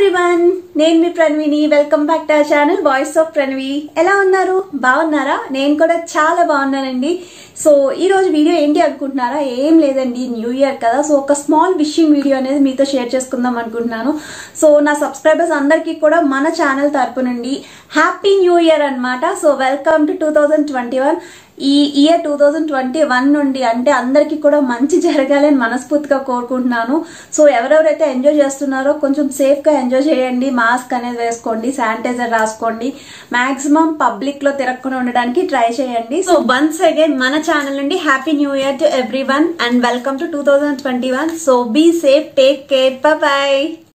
everyone నేను మీ ప్రణవిని welcome back to our channel voice of Pranavi ఎలా ఉన్నారు బాగున్నారా నేను కూడా చాలా బాగున్నానండి సో ఈ రోజు వీడియో ఏంటి అనుకుంటున్నారా ఏం లేదండి న్యూ ఇయర్ కదా సో ఒక స్మాల్ విషింగ్ వీడియో అనేది మీతో షేర్ చేసుకుందాం అనుకుంటున్నాను సో నా సబ్స్క్రైబర్స్ అందరికీ కూడా మన ఛానల్ తరపు నుండి హ్యాపీ న్యూ ఇయర్ అన్నమాట so welcome to two thousand twenty one ఈ year two thousand twenty one నుండి అంటే అందరికీ కూడా మంచి జరగాలని మనస్ఫూర్తిగా కోరుకుంటున్నాను సో ఎవరెవరైతే ఎంజాయ్ చేస్తున్నారో కొంచెం సేఫ్ గా ఎంజాయ్ చేయండి మాస్క్ అనేది వేసుకోండి శానిటైజర్ రాసుకోండి మాక్సిమం పబ్లిక్ లో తిరగకుండా ఉండడానికి ట్రై చేయండి సో వన్స్ అగైన్ మన ఛానల్ నుండి happy new year to everyone and welcome to two thousand twenty one so be safe take care bye